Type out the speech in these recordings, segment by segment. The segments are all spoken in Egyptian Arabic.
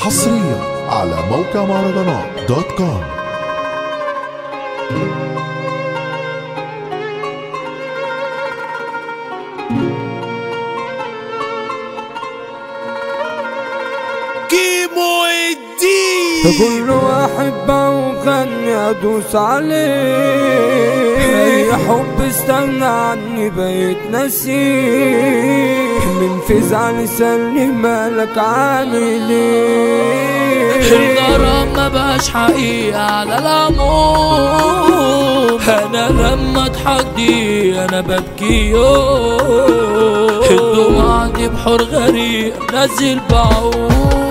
حصريا على موقع مهرجانات دوت كوم كيمو الدين كل واحد بغني ادوس عليه اي حب استنى عني بقيت نسيه من فزع لساني مالك عامل ايه الغرام ما بقاش حقيقة على العموم انا لما اضحك دي انا ببكي يوم الدموع دي بحور غريق نزل بعوم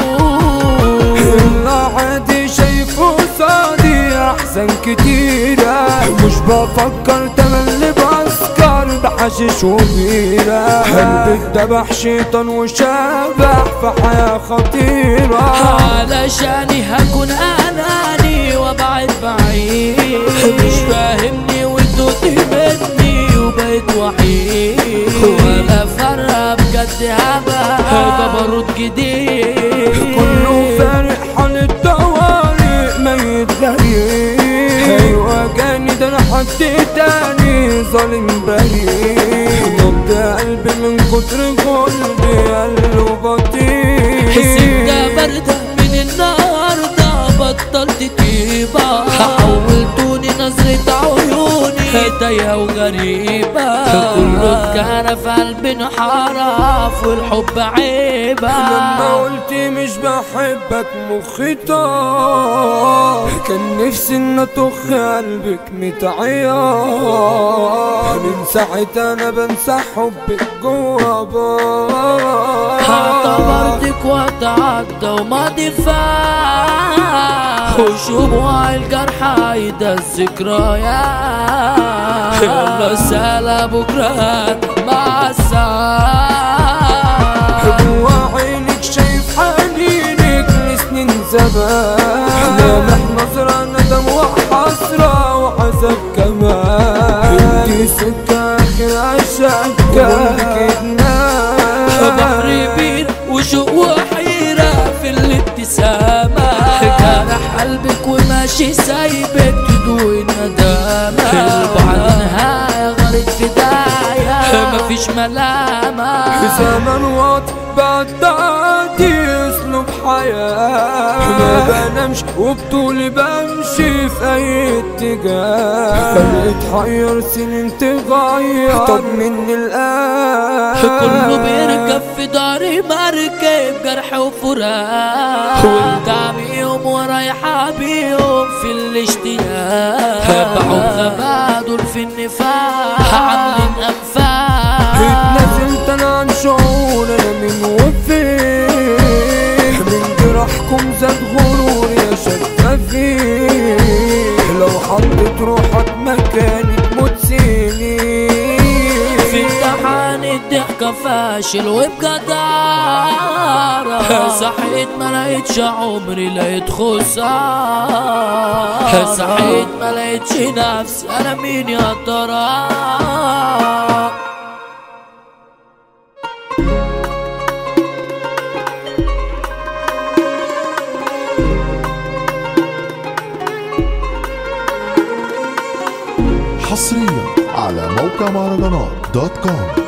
العادي شايفه قصادي احسن كتيرة مش بفكر تملي بسكر بحشيش وبيرة قلبي اتذبح شيطان وشبح في حياة خطيرة علشاني هكون اناني وابعد بعيد مش فاهمني وانتوا مني وبقيت وحيد ولا فرق بجد هبه جبروت جديد كله فارق حال الطوارئ ميت غريب ايوه جاني ده انا حد تاني ظالم بريء نبض قلبي من كتر قلبي قلبه بطيء السكة باردة من النهاردة بطلت طيبة حولتوني نظرة عيوني هدايا وغريبة كله كان في قلبي انحرف والحب عيبة لما قلت مش بحبك مخي طار كان نفسي ان اطخ قلبك متعيار من ساعتها انا بنسى حبك جوا بار اعتبرتك وقت عدى وماضي فات وشموع الجرح عايدة الذكريات يلا سلام بكرة مع الساعة جوا عينك شايف حنينك لسنين زمان لامح نظرة ندم وحسرة وعذاب كمان انتي سكة آخر عشاك بحر بير وشوق وحيرة في الابتسامة جرح قلبك وماشي سايبك تدوي الندامة البعد نهاية غلط بداية مفيش ملامة في زمن واطي بعد تعدي اسلوب حياة ما بنامش وبطولي بمشي في اي اتجاه خليت حير سنين تغير طب مني الآن كله بيركب في داري مركب جرح وفراق وانت بيهم ورايحة بيهم في الاشتياق باعوا غبادول في النفاق عاملين انفاق اتنزلت انا عن شعور انا من وفين من جراحكم زاد غرور يا شفافين لو حطيت روحك مكاني تموت سنين في امتحان الضحكة فاشل وبجدارة صحيت ما لقيتش عمري لقيت خسارة صحيت ما لقيتش نفسي انا مين يا ترى حصريا على موقع مهرجانات دوت كوم